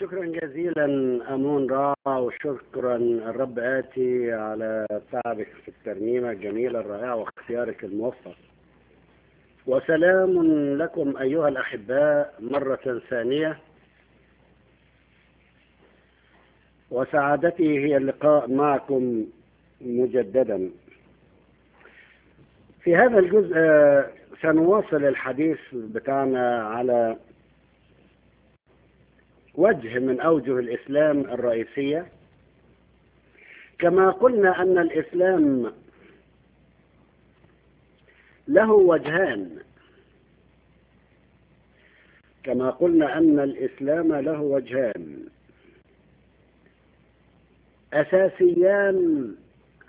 شكرا جزيلا أمون را وشكرا الرب آتي على تعبك في الترنيمة الجميلة الرائعة واختيارك الموفق وسلام لكم أيها الأحباء مرة ثانية وسعادتي هي اللقاء معكم مجددا في هذا الجزء سنواصل الحديث بتاعنا على وجه من أوجه الإسلام الرئيسية كما قلنا أن الإسلام له وجهان كما قلنا أن الإسلام له وجهان أساسيان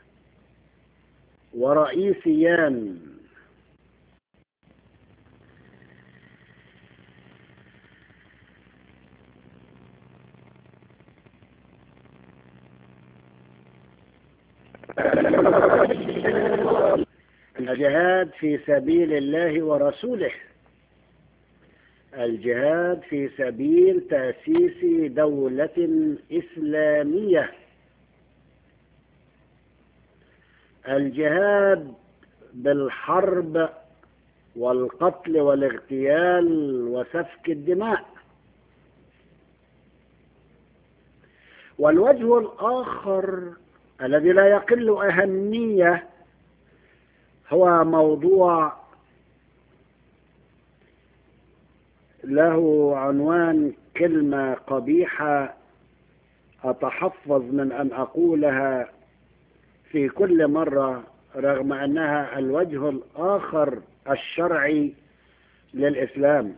ورئيسيان الجهاد في سبيل الله ورسوله الجهاد في سبيل تأسيس دولة إسلامية الجهاد بالحرب والقتل والاغتيال وسفك الدماء والوجه الآخر الذي لا يقل أهمية هو موضوع له عنوان كلمة قبيحة أتحفظ من أن أقولها في كل مرة رغم أنها الوجه الآخر الشرعي للإسلام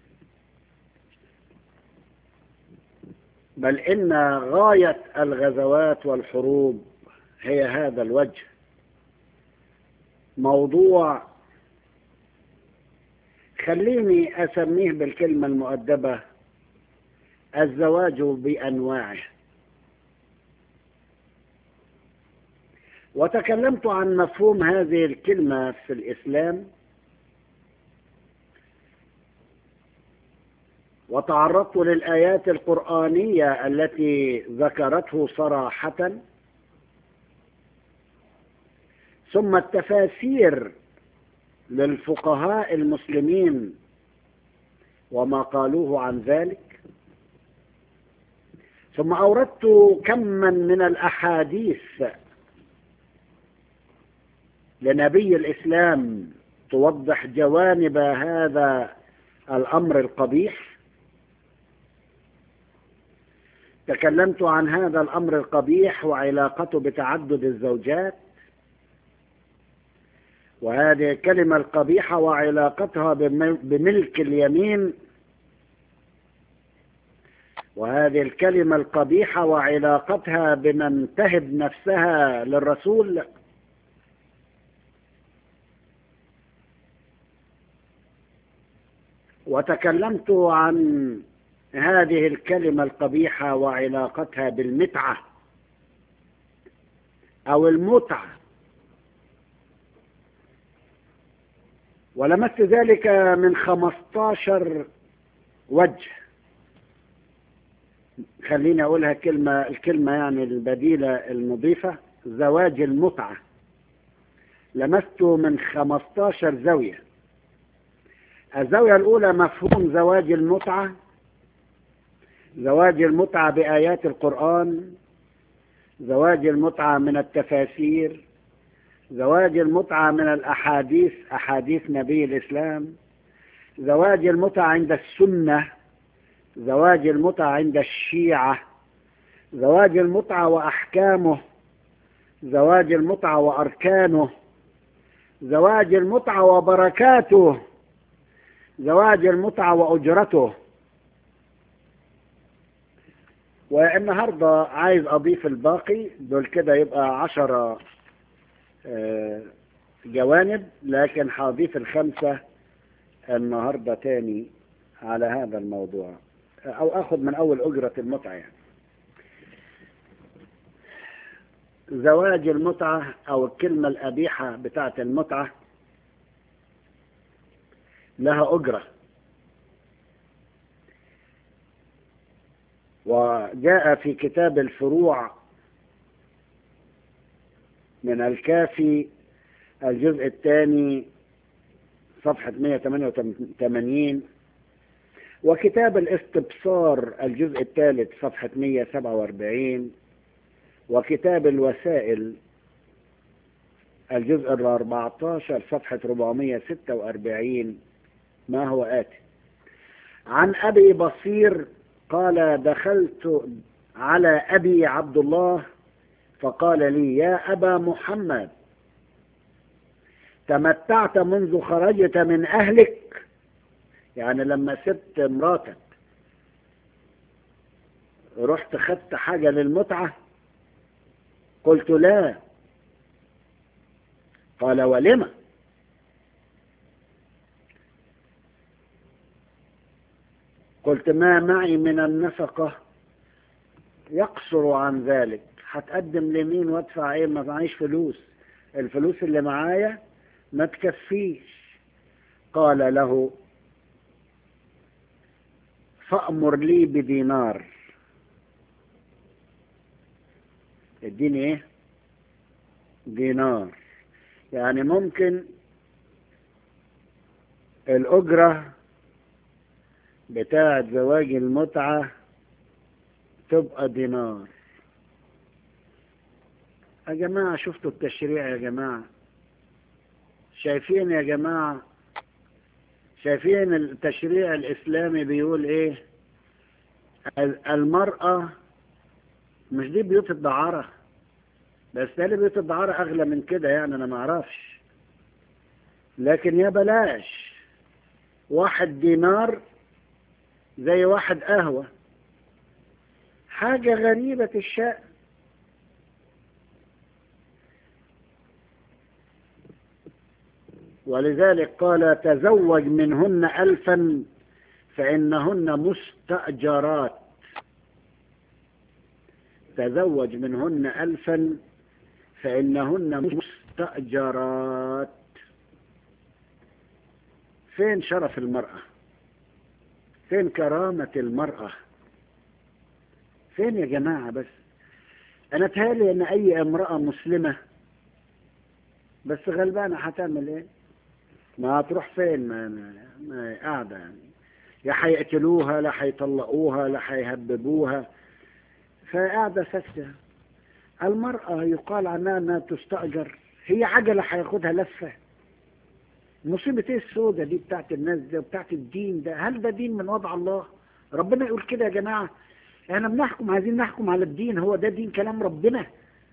بل إن غاية الغزوات والحروب هي هذا الوجه موضوع خليني أسميه بالكلمة المؤدبة الزواج بأنواعه وتكلمت عن مفهوم هذه الكلمة في الإسلام وتعرضت للآيات القرآنية التي ذكرته صراحة ثم التفاسير للفقهاء المسلمين وما قالوه عن ذلك ثم أوردت كما من الأحاديث لنبي الإسلام توضح جوانب هذا الأمر القبيح تكلمت عن هذا الأمر القبيح وعلاقته بتعدد الزوجات وهذه الكلمة القبيحة وعلاقتها بملك اليمين وهذه الكلمة القبيحة وعلاقتها بمن تهب نفسها للرسول وتكلمت عن هذه الكلمة القبيحة وعلاقتها بالمتعة أو المتعة ولمست ذلك من خمستاشر وجه خليني أقولها كلمة الكلمة يعني البديلة المضيفة زواج المتعة لمست من خمستاشر زاوية الزاوية الأولى مفهوم زواج المتعة زواج المتعة بآيات القرآن زواج المتعة من التفاسير زواج المتعة من الأحاديث أحاديث نبي الإسلام زواج المتعة عند السنة زواج المتعة عند الشيعة زواج المتعة وأحكامه زواج المتعة وأركانه زواج المتعة وبركاته زواج المتعة وأجرته والنهاردة عايز أضيف الباقي دول كده يبقى عشرة جوانب لكن هضيف الخمسة النهاردة تاني على هذا الموضوع أو أخذ من أول أجرة المتعة يعني. زواج المتعة أو الكلمة القبيحة بتاعة المتعة لها أجرة وجاء في كتاب الفروع من الكافي الجزء الثاني صفحة 188 وكتاب الاستبصار الجزء الثالث صفحة 147 وكتاب الوسائل الجزء ال 14 صفحة 446 ما هو آتي عن أبي بصير قال دخلت على أبي عبد الله فقال لي يا أبا محمد تمتعت منذ خرجت من أهلك يعني لما سبت مراتك رحت خدت حاجة للمتعة قلت لا قال ولم قلت ما معي من النفقة يقصر عن ذلك هتقدم لمين وادفع ايه ما معيش فلوس الفلوس اللي معايا ما تكفيش قال له فأمر لي بدينار اديني ايه دينار يعني ممكن الأجرة بتاعة زواج المتعة تبقى دينار يا جماعة شفتوا التشريع يا جماعة شايفين يا جماعة شايفين التشريع الإسلامي بيقول إيه المرأة مش دي بيوت الدعارة بس ده بيوت الدعارة أغلى من كده يعني أنا ما أعرفش لكن يا بلاش واحد دينار زي واحد قهوة حاجة غريبة الشأن ولذلك قال تزوج منهن ألفا فإنهن مستأجرات تزوج منهن ألفا فإنهن مستأجرات فين شرف المرأة فين كرامة المرأة فين يا جماعة بس أنا تهالي أن أي امرأة مسلمة بس غلبانة هتعمل إيه ما هتروح فين ما, ما, ما قاعدة يعني يا هيقتلوها لا هيطلقوها لا هيهببوها فقاعدة ساكتة المرأة يقال عنها أنها تستأجر هي عجلة هياخدها لفة مصيبة ايه السودة دي بتاعت الناس دي وبتاعت الدين ده هل ده دين من وضع الله ربنا يقول كده يا جماعة احنا بنحكم عايزين نحكم على الدين هو ده دين كلام ربنا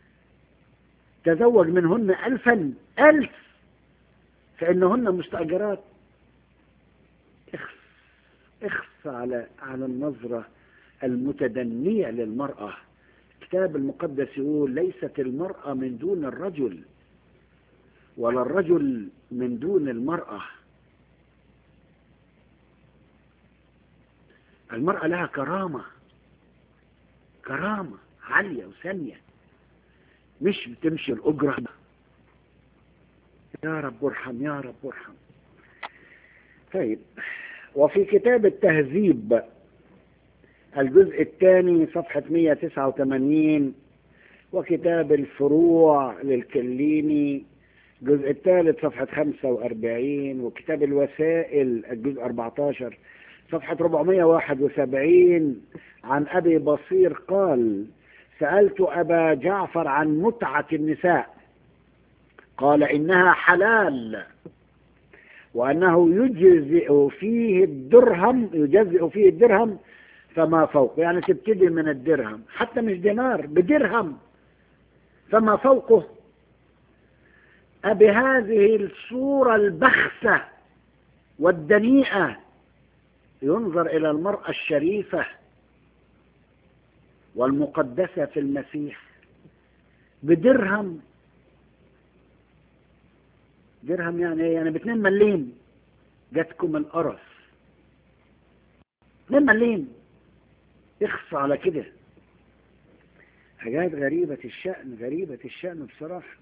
تزوج منهن ألفا ألف فإنهن مستأجرات اخف اخف على على النظرة المتدنية للمرأة الكتاب المقدس يقول ليست المرأة من دون الرجل ولا الرجل من دون المرأة المرأة لها كرامة كرامة عالية وثانية مش بتمشي الأجرة يا رب ارحم يا رب ارحم طيب وفي كتاب التهذيب الجزء الثاني صفحة 189 وكتاب الفروع للكليني الجزء الثالث صفحة 45 وكتاب الوسائل الجزء 14 صفحة 471 عن أبي بصير قال سألت أبا جعفر عن متعة النساء قال إنها حلال وأنه يجزئ فيه الدرهم يجزئ فيه الدرهم فما فوق يعني تبتدي من الدرهم حتى مش دينار بدرهم فما فوقه أبهذه الصورة البخسة والدنيئة ينظر إلى المرأة الشريفة والمقدسة في المسيح بدرهم درهم يعني ايه يعني باتنين مليم جاتكم القرف اتنين مليم اخص على كده حاجات غريبة الشأن غريبة الشأن بصراحة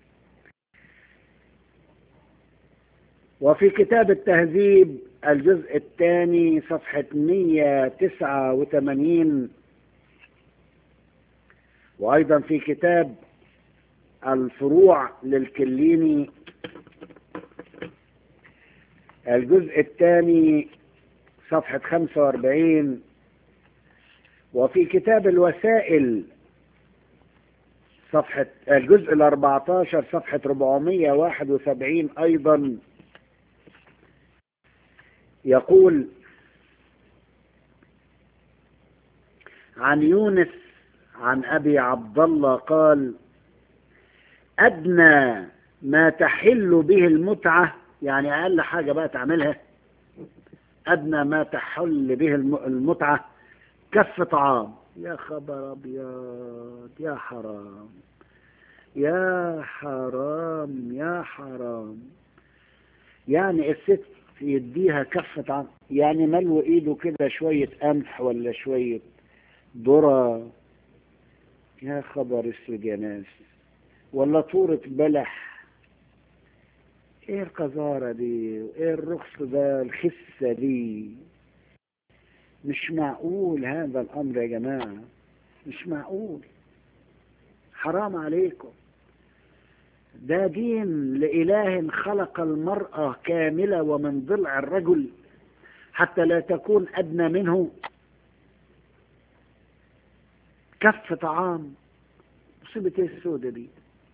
وفي كتاب التهذيب الجزء الثاني صفحة 189 وأيضا في كتاب الفروع للكليني الجزء الثاني صفحة 45 وفي كتاب الوسائل صفحة الجزء ال 14 صفحة 471 أيضا يقول عن يونس عن أبي عبد الله قال أدنى ما تحل به المتعة يعني أقل حاجة بقى تعملها أدنى ما تحل به المتعة كف طعام يا خبر أبيض يا حرام يا حرام يا حرام يعني الست يديها كف طعام يعني ملو ايده كده شوية قمح ولا شوية ذرة يا خبر اسود يا ناس ولا طورة بلح ايه القذارة دي ايه الرخص ده الخسة دي مش معقول هذا الامر يا جماعة مش معقول حرام عليكم ده دين لإله خلق المرأة كاملة ومن ضلع الرجل حتى لا تكون أدنى منه كف طعام مصيبة السودة دي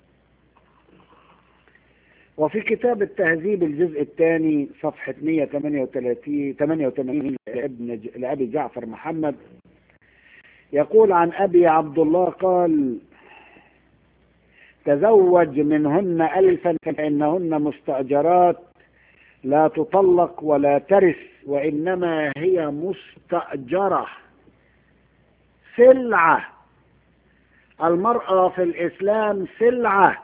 وفي كتاب التهذيب الجزء الثاني صفحة 138 88 لابن لأبي جعفر محمد يقول عن أبي عبد الله قال تزوج منهن ألفا فإنهن مستأجرات لا تطلق ولا ترث وإنما هي مستأجرة سلعة المرأة في الإسلام سلعة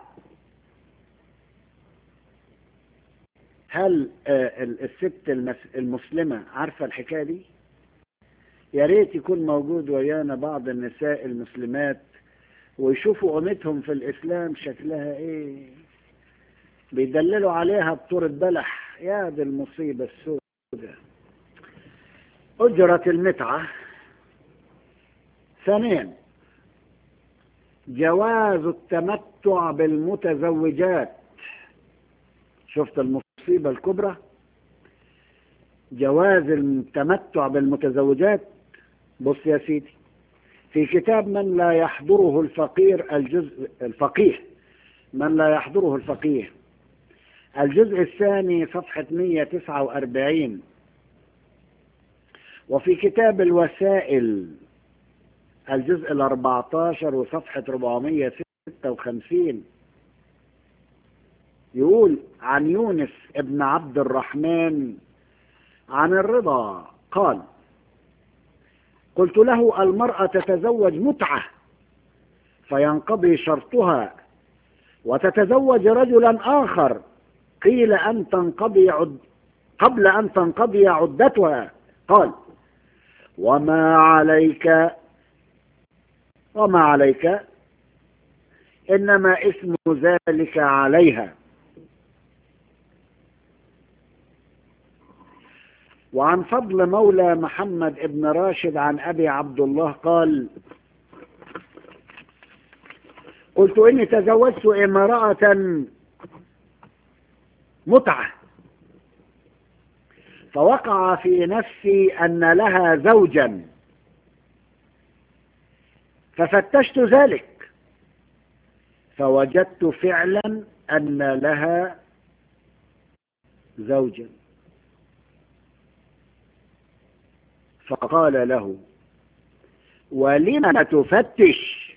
هل الست المسلمة عارفة الحكاية دي يا ريت يكون موجود ويانا بعض النساء المسلمات ويشوفوا قيمتهم في الإسلام شكلها إيه بيدللوا عليها بطور بلح يا دي المصيبة السوداء أجرة المتعة ثانيا جواز التمتع بالمتزوجات شفت المصيبة الكبرى جواز التمتع بالمتزوجات بص يا سيدي في كتاب من لا يحضره الفقير الجزء الفقيه من لا يحضره الفقيه الجزء الثاني صفحة 149 وفي كتاب الوسائل الجزء ال14 وصفحة 456 يقول عن يونس ابن عبد الرحمن عن الرضا قال قلت له المرأة تتزوج متعة فينقضي شرطها وتتزوج رجلا آخر قيل أن تنقضي عد قبل أن تنقضي عدتها قال وما عليك وما عليك إنما اسم ذلك عليها وعن فضل مولى محمد ابن راشد عن أبي عبد الله قال قلت إني تزوجت امرأة متعة فوقع في نفسي أن لها زوجا ففتشت ذلك فوجدت فعلا أن لها زوجا فقال له ولم تفتش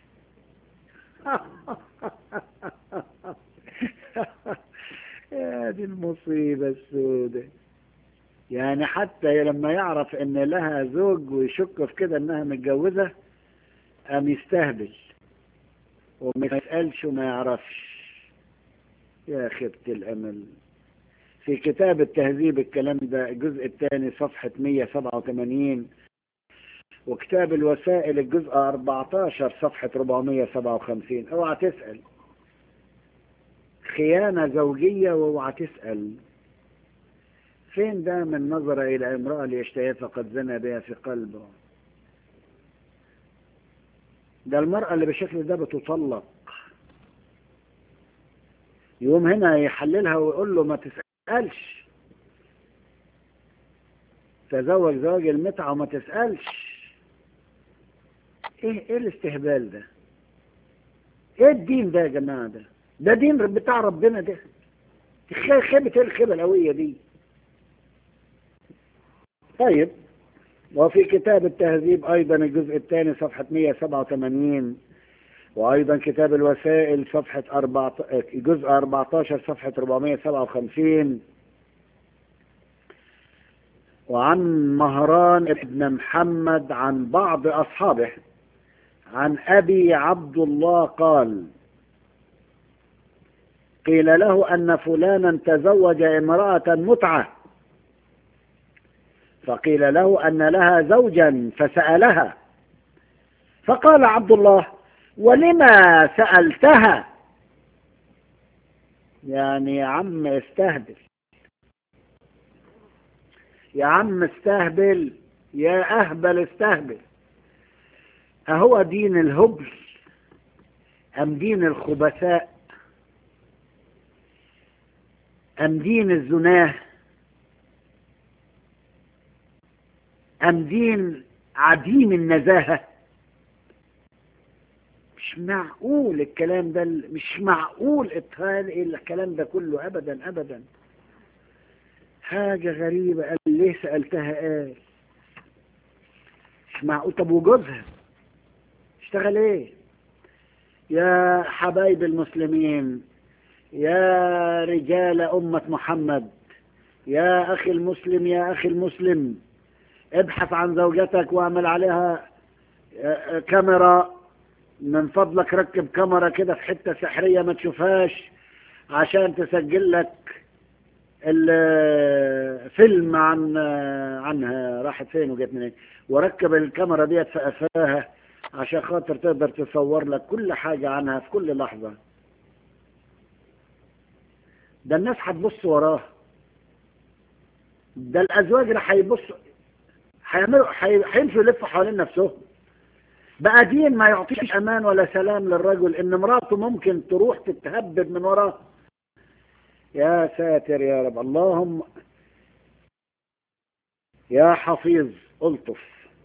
يا دي المصيبة السوداء يعني حتى لما يعرف ان لها زوج ويشك في كده انها متجوزة قام يستهبل وما يسألش وما يعرفش يا خبت الامل في كتاب التهذيب الكلام ده الجزء الثاني صفحة 187 وكتاب الوسائل الجزء 14 صفحة 457 اوعى تسأل خيانة زوجية واوعى تسأل فين ده من نظر إلى امرأة ليشتهي فقد زنى بها في قلبه ده المرأة اللي بالشكل ده بتطلق يوم هنا يحللها ويقول له ما تسألش تزوج زواج المتعة وما تسألش ايه ايه الاستهبال ده ايه الدين ده يا جماعة ده ده دين بتاع ربنا ده خيبة ايه الخيبة القوية دي طيب وفي كتاب التهذيب أيضا الجزء الثاني صفحة 187 وأيضا كتاب الوسائل صفحة أربعة جزء 14 صفحة 457 وعن مهران ابن محمد عن بعض أصحابه عن أبي عبد الله قال قيل له أن فلانا تزوج امرأة متعة فقيل له أن لها زوجا فسألها فقال عبد الله ولما سألتها يعني يا عم استهبل يا عم استهبل يا أهبل استهبل أهو دين الهبل أم دين الخبثاء أم دين الزناه أم دين عديم النزاهة مش معقول الكلام ده مش معقول الكلام ده كله أبدا أبدا حاجة غريبة قال ليه سألتها قال مش معقول طب وجوزها اشتغل ايه يا حبايب المسلمين يا رجال أمة محمد يا أخي المسلم يا أخي المسلم ابحث عن زوجتك واعمل عليها كاميرا من فضلك ركب كاميرا كده في حتة سحرية ما تشوفهاش عشان تسجل لك الفيلم عن عنها راحت فين وجت منين وركب الكاميرا ديت في قفاها عشان خاطر تقدر تصور لك كل حاجة عنها في كل لحظة ده الناس هتبص وراه ده الأزواج اللي هيبصوا هيعملوا هيمشوا يلفوا حوالين نفسهم بقى دين ما يعطيش امان ولا سلام للرجل ان مراته ممكن تروح تتهبب من وراه يا ساتر يا رب اللهم يا حفيظ الطف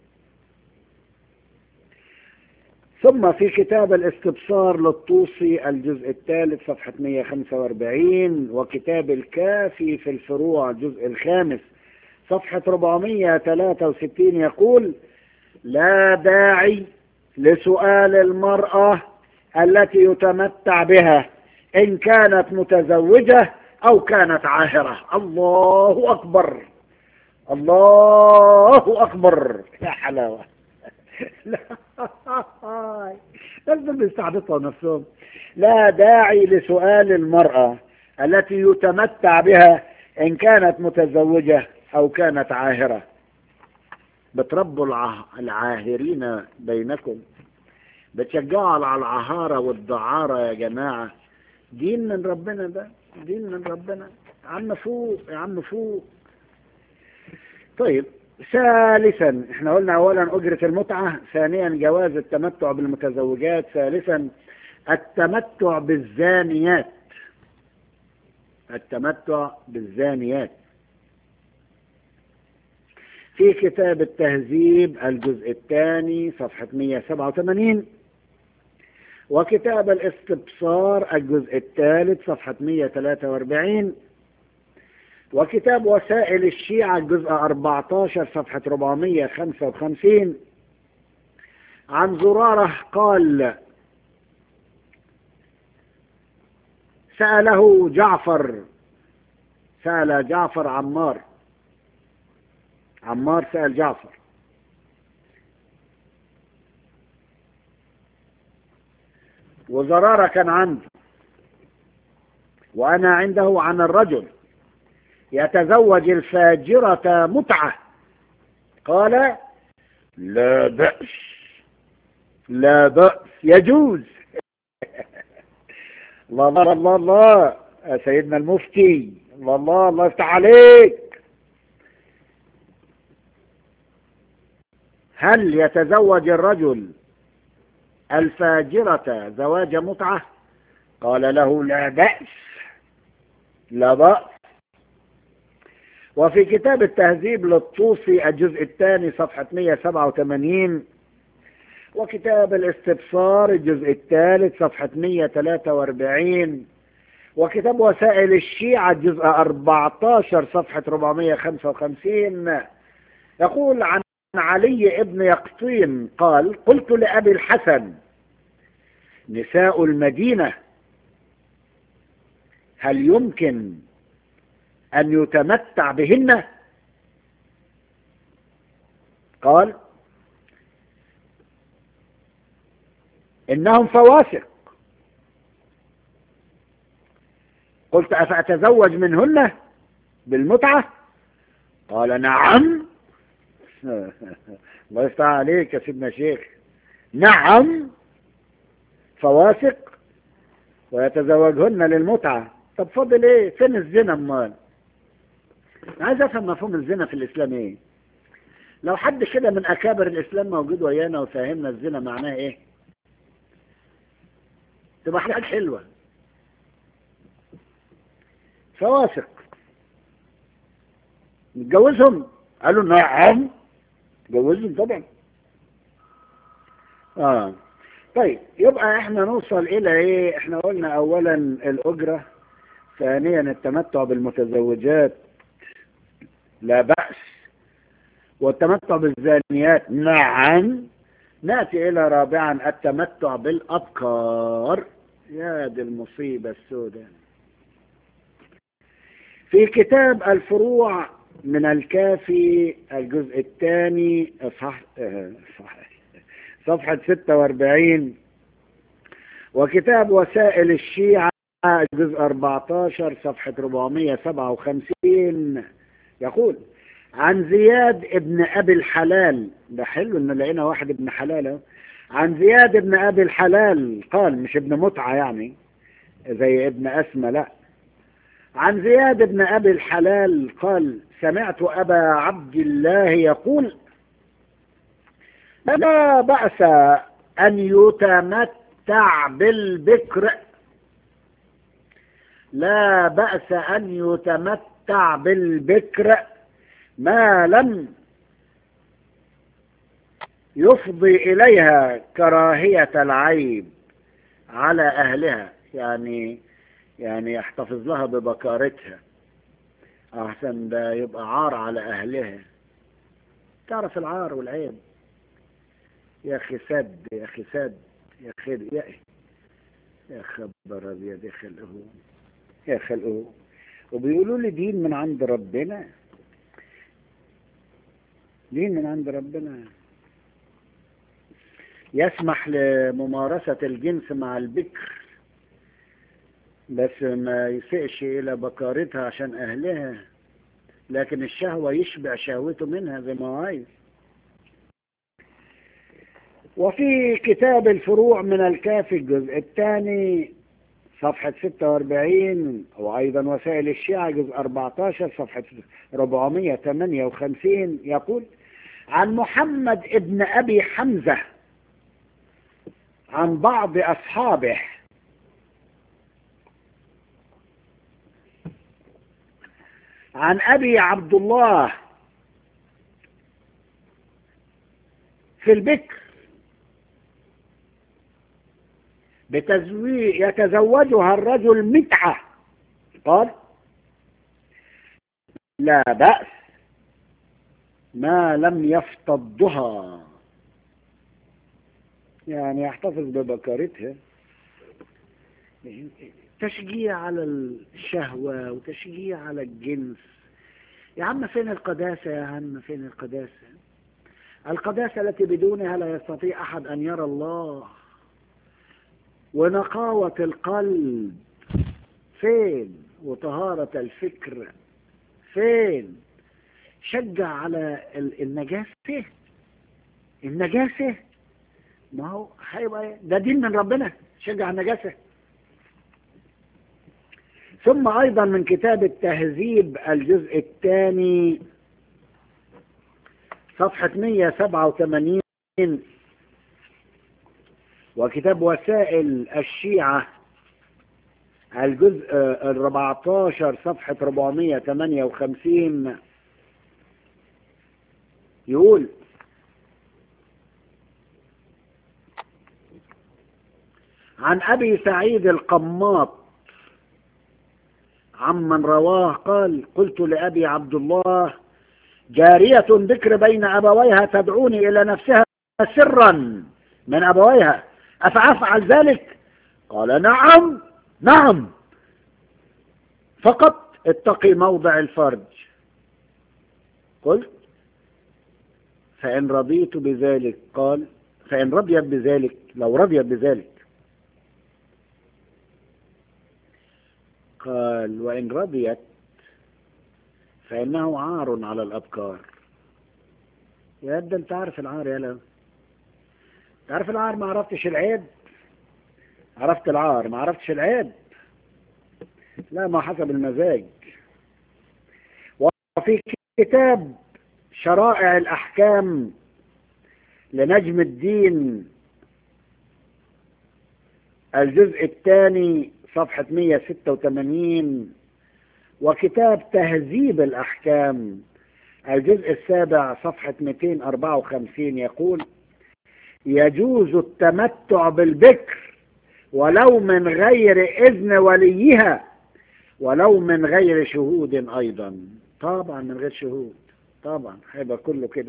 ثم في كتاب الاستبصار للطوسي الجزء الثالث صفحة 145 وكتاب الكافي في الفروع الجزء الخامس صفحة 463 يقول لا داعي لسؤال المرأة التي يتمتع بها إن كانت متزوجة أو كانت عاهرة الله أكبر الله أكبر يا حلاوة لازم بيستعبطوا نفسهم لا داعي لسؤال المرأة التي يتمتع بها إن كانت متزوجة أو كانت عاهرة بتربوا العاهرين بينكم بتشجعوا على العهارة والدعارة يا جماعة دين من ربنا ده دين من ربنا يا عم فوق يا عم فوق طيب ثالثا احنا قلنا اولا اجرة المتعة ثانيا جواز التمتع بالمتزوجات ثالثا التمتع بالزانيات التمتع بالزانيات في كتاب التهذيب الجزء الثاني صفحة 187 وكتاب الاستبصار الجزء الثالث صفحة 143 وكتاب وسائل الشيعة الجزء 14 صفحة 455 عن زرارة قال سأله جعفر سأل جعفر عمار عمار سأل جعفر وزرارة كان عنده وأنا عنده عن الرجل يتزوج الفاجرة متعة قال لا بأس لا بأس يجوز الله الله الله الله يا سيدنا المفتي الله الله الله يفتح عليك هل يتزوج الرجل الفاجرة زواج متعة قال له لا بأس لا بأس وفي كتاب التهذيب للطوسي الجزء الثاني صفحة 187 وكتاب الاستبصار الجزء الثالث صفحة 143 وكتاب وسائل الشيعة الجزء 14 صفحة 455 يقول عن علي ابن يقطين قال قلت لأبي الحسن نساء المدينة هل يمكن أن يتمتع بهن قال إنهم فواسق قلت أفأتزوج منهن بالمتعة قال نعم الله يفتح عليك يا سيدنا شيخ نعم فواسق ويتزوجهن للمتعة طب فاضل ايه فين الزنا امال عايز افهم مفهوم الزنا في الاسلام ايه لو حد كده من اكابر الاسلام موجود ويانا وفاهمنا الزنا معناه ايه تبقى حاجة حلوة فواسق نتجوزهم قالوا نعم جوزهم طبعا اه طيب يبقى احنا نوصل الى ايه احنا قلنا اولا الاجرة ثانيا التمتع بالمتزوجات لا بأس والتمتع بالزانيات نعم نأتي إلى رابعا التمتع بالأبكار يا دي المصيبة السوداء في كتاب الفروع من الكافي الجزء الثاني صح صح صفحة 46 وكتاب وسائل الشيعة الجزء 14 صفحة 457 يقول عن زياد ابن أبي الحلال ده حلو إن لقينا واحد ابن حلال عن زياد ابن أبي الحلال قال مش ابن متعة يعني زي ابن أسمى لا عن زياد ابن أبي الحلال قال سمعت أبا عبد الله يقول لا بأس أن يتمتع بالبكر لا بأس أن يتمتع بالبكر ما لم يفضي إليها كراهية العيب على أهلها يعني يعني يحتفظ لها ببكارتها أحسن ده يبقى عار على أهلها تعرف العار والعيب يا أخي سد يا أخي سد يا أخي يا, يا خبر أبيض يا خلقه يا خلقه وبيقولوا لي دين من عند ربنا دين من عند ربنا يسمح لممارسة الجنس مع البكر بس ما يسئش إلى بكارتها عشان أهلها لكن الشهوة يشبع شهوته منها زي ما هو عايز وفي كتاب الفروع من الكافي الجزء الثاني صفحة 46 وأيضا وسائل الشيعة جزء 14 صفحة 458 يقول عن محمد ابن أبي حمزة عن بعض أصحابه عن أبي عبد الله في البكر بتزويج يتزوجها الرجل متعة قال لا بأس ما لم يفتضها يعني يحتفظ ببكارتها تشجيع على الشهوة وتشجيع على الجنس يا عم فين القداسة يا عم فين القداسة القداسة التي بدونها لا يستطيع أحد أن يرى الله ونقاوة القلب فين وطهارة الفكر فين شجع على النجاسة النجاسة ما هو هيبقى ده دين من ربنا شجع النجاسة ثم أيضا من كتاب التهذيب الجزء الثاني صفحة 187 وكتاب وسائل الشيعة الجزء الربعتاشر صفحة 458 يقول عن أبي سعيد القماط عمن رواه قال قلت لأبي عبد الله جارية ذكر بين أبويها تدعوني إلى نفسها سرا من أبويها أفأفعل ذلك قال نعم نعم فقط اتقي موضع الفرج قلت فإن رضيت بذلك قال فإن رضيت بذلك لو رضيت بذلك قال وإن رضيت فإنه عار على الأبكار يا ده أنت عارف العار يا لا تعرف العار ما عرفتش العيب عرفت العار ما عرفتش العيب لا ما حسب المزاج وفي كتاب شرائع الأحكام لنجم الدين الجزء الثاني صفحة 186 وكتاب تهذيب الأحكام الجزء السابع صفحة 254 يقول يجوز التمتع بالبكر ولو من غير إذن وليها ولو من غير شهود أيضا طبعا من غير شهود طبعا هيبقى كله كده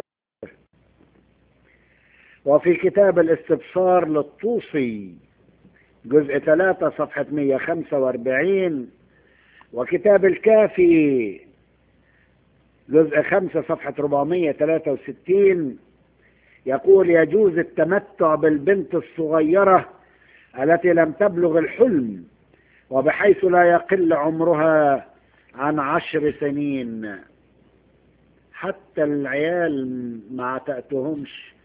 وفي كتاب الاستبصار للطوسي جزء 3 صفحة 145 وكتاب الكافي جزء 5 صفحة 463 يقول يجوز التمتع بالبنت الصغيرة التي لم تبلغ الحلم وبحيث لا يقل عمرها عن عشر سنين حتى العيال ما تأتهمش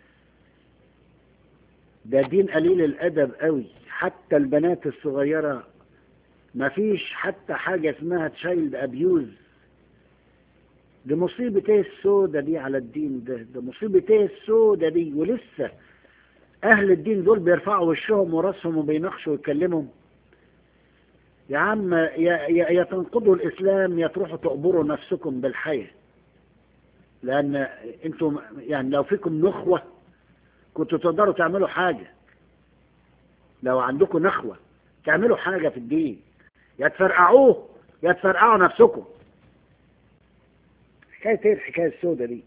ده دين قليل الأدب قوي حتى البنات الصغيرة ما فيش حتى حاجة اسمها تشايلد أبيوز دي مصيبة ايه السودة دي على الدين ده ده مصيبة ايه السودة دي ولسه أهل الدين دول بيرفعوا وشهم وراسهم وبيناقشوا ويتكلموا يا عم يا, يا, يا تنقضوا الإسلام يا تروحوا تقبروا نفسكم بالحياة لأن انتم يعني لو فيكم نخوة كنتوا تقدروا تعملوا حاجة لو عندكم نخوة تعملوا حاجة في الدين يا تفرقعوه يا تفرقعوا نفسكم حكاية ايه الحكاية السودة دي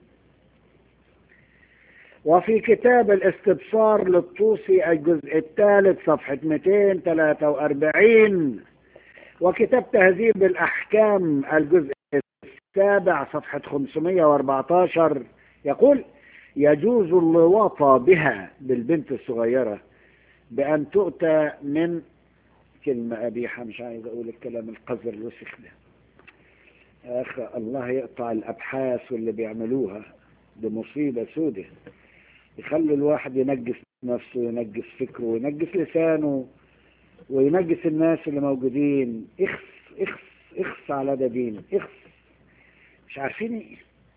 وفي كتاب الاستبصار للطوسي الجزء الثالث صفحة 243 وكتاب تهذيب الأحكام الجزء السابع صفحة 514 يقول يجوز اللواطة بها بالبنت الصغيرة بأن تؤتى من كلمة قبيحة مش عايز أقول الكلام القذر الوسخ ده أخ الله يقطع الأبحاث واللي بيعملوها بمصيبة سودة يخلي الواحد ينجس نفسه وينجس فكره وينجس لسانه وينجس الناس اللي موجودين اخس اخس اخس على ده دين اخس مش عارفين ايه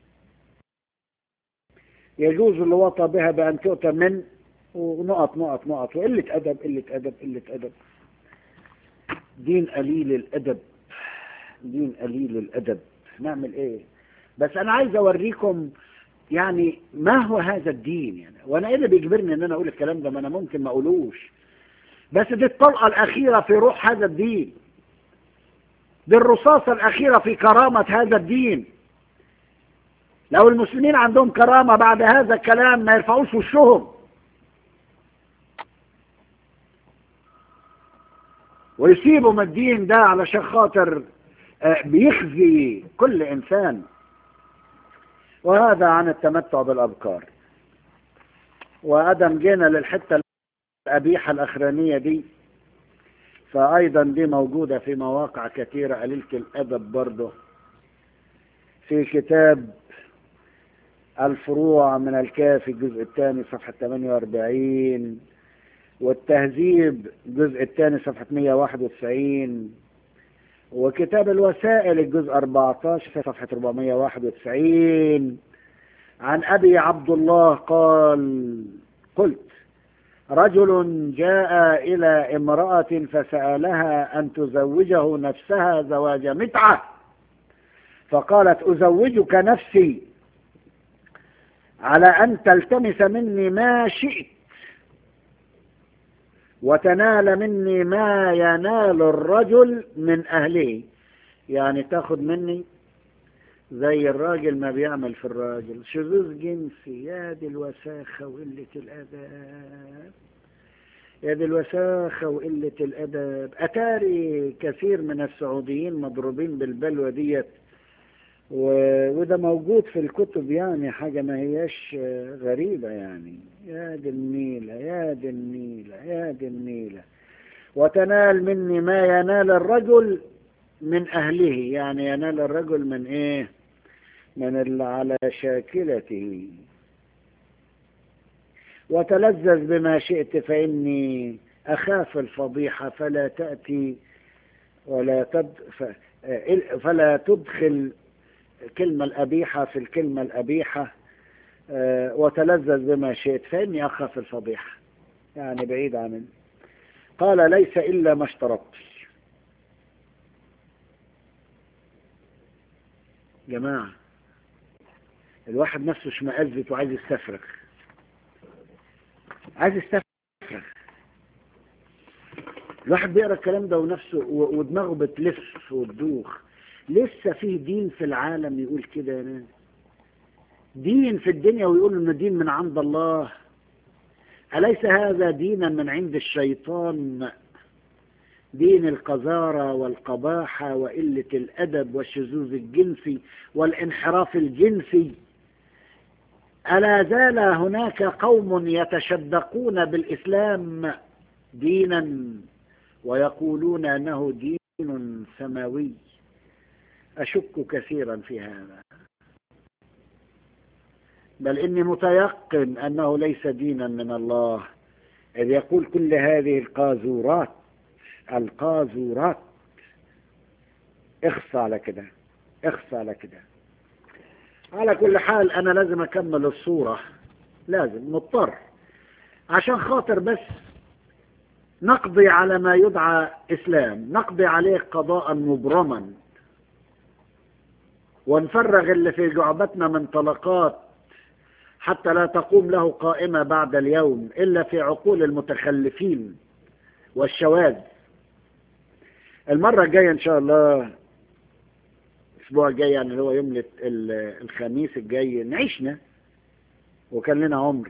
يجوز اللواطة بها بأن تؤتى من ونقط نقط نقط وقلة أدب قلة أدب قلة أدب دين قليل الأدب دين قليل الأدب نعمل إيه بس أنا عايز أوريكم يعني ما هو هذا الدين يعني وأنا إيه اللي بيجبرني إن أنا أقول الكلام ده ما أنا ممكن ما أقولوش بس دي الطلقة الأخيرة في روح هذا الدين دي الرصاصة الأخيرة في كرامة هذا الدين لو المسلمين عندهم كرامة بعد هذا الكلام ما يرفعوش وشهم ويسيبوا من الدين ده علشان خاطر بيخزي كل إنسان وهذا عن التمتع بالأبكار وأدم جينا للحتة الأبيحة الأخرانية دي فأيضا دي موجودة في مواقع كثيرة قليلة الأدب برضه في كتاب الفروع من الكافي الجزء الثاني صفحة 48 والتهذيب الجزء الثاني صفحة 191 وكتاب الوسائل الجزء 14 صفحة 491 عن أبي عبد الله قال قلت رجل جاء إلى امرأة فسألها أن تزوجه نفسها زواج متعة فقالت أزوجك نفسي على أن تلتمس مني ما شئت وتنال مني ما ينال الرجل من أهله يعني تاخد مني زي الراجل ما بيعمل في الراجل شذوذ جنسي يا دي الوساخة وقلة الأدب يا دي الوساخة وقلة الأدب أتاري كثير من السعوديين مضروبين بالبلوى ديت و... وده موجود في الكتب يعني حاجة ما هياش غريبة يعني يا دي النيلة يا دي النيلة يا دي النيلة وتنال مني ما ينال الرجل من أهله يعني ينال الرجل من إيه من اللي على شاكلته وتلذذ بما شئت فإني أخاف الفضيحة فلا تأتي ولا تد فلا تدخل كلمة الأبيحة في الكلمة الأبيحة وتلذذ بما شئت فإني أخاف الفضيحة يعني بعيد عن قال ليس إلا ما اشترطت جماعة الواحد نفسه اشمئزت وعايز يستفرغ عايز يستفرغ الواحد بيقرا الكلام ده ونفسه ودماغه بتلف وتدوخ لسه في دين في العالم يقول كده يا ناس دين في الدنيا ويقول انه دين من عند الله أليس هذا دينا من عند الشيطان دين القذارة والقباحة وقلة الأدب والشذوذ الجنسي والانحراف الجنسي ألا زال هناك قوم يتشدقون بالإسلام دينا ويقولون أنه دين سماوي أشك كثيرا في هذا بل إني متيقن أنه ليس دينا من الله إذ يقول كل هذه القاذورات القاذورات اخصى على كده اخصى على كده على كل حال أنا لازم أكمل الصورة لازم مضطر عشان خاطر بس نقضي على ما يدعى إسلام نقضي عليه قضاء مبرما ونفرغ اللي في جعبتنا من طلقات حتى لا تقوم له قائمة بعد اليوم إلا في عقول المتخلفين والشواذ المرة الجاية إن شاء الله الأسبوع الجاي يعني اللي هو يوم الخميس الجاي نعيشنا وكان لنا عمر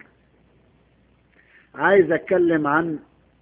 عايز أتكلم عن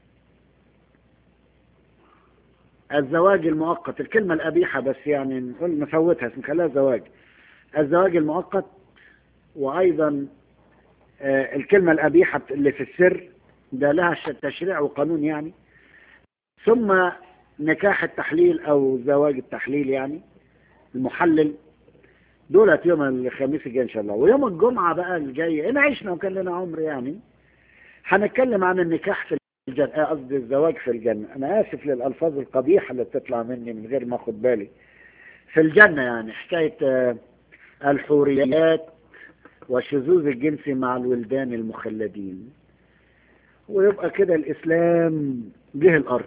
الزواج المؤقت الكلمة القبيحة بس يعني نقول نفوتها نخليها زواج الزواج المؤقت وأيضا الكلمة القبيحة اللي في السر ده لها تشريع وقانون يعني ثم نكاح التحليل أو زواج التحليل يعني المحلل دولت يوم الخميس الجاي إن شاء الله ويوم الجمعة بقى الجاي إن عشنا وكان لنا عمر يعني هنتكلم عن النكاح في الجنة قصدي الزواج في الجنة أنا آسف للألفاظ القبيحة اللي بتطلع مني من غير ما أخد بالي في الجنة يعني حكاية الحوريات والشذوذ الجنسي مع الولدان المخلدين ويبقى كده الإسلام جه الأرض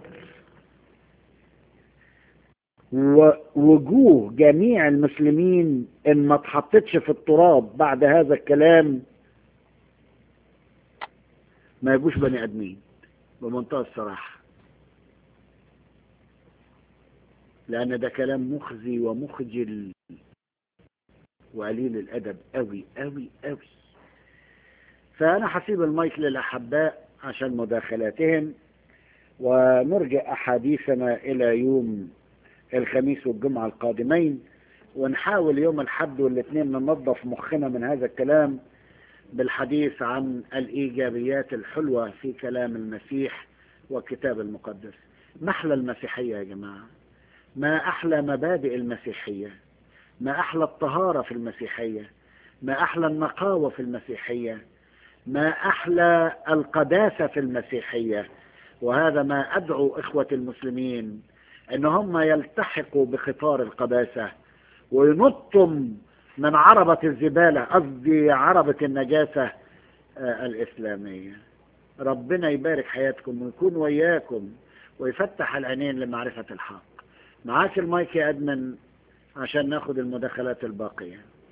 ووجوه جميع المسلمين إن ما اتحطتش في التراب بعد هذا الكلام ما يجوش بني آدمين بمنتهى الصراحة لأن ده كلام مخزي ومخجل وقليل الأدب أوي أوي أوي فأنا هسيب المايك للأحباء عشان مداخلاتهم ونرجع أحاديثنا إلى يوم الخميس والجمعة القادمين ونحاول يوم الحد والاثنين ننظف مخنا من هذا الكلام بالحديث عن الإيجابيات الحلوة في كلام المسيح والكتاب المقدس ما أحلى المسيحية يا جماعة ما أحلى مبادئ المسيحية ما أحلى الطهارة في المسيحية ما أحلى النقاوة في المسيحية ما أحلى القداسة في المسيحية وهذا ما أدعو إخوة المسلمين أن هم يلتحقوا بخطار القداسة وينطوا من عربة الزبالة قصدي عربة النجاسة الإسلامية ربنا يبارك حياتكم ويكون وياكم ويفتح العينين لمعرفة الحق معاك المايك يا أدمن عشان ناخد المداخلات الباقية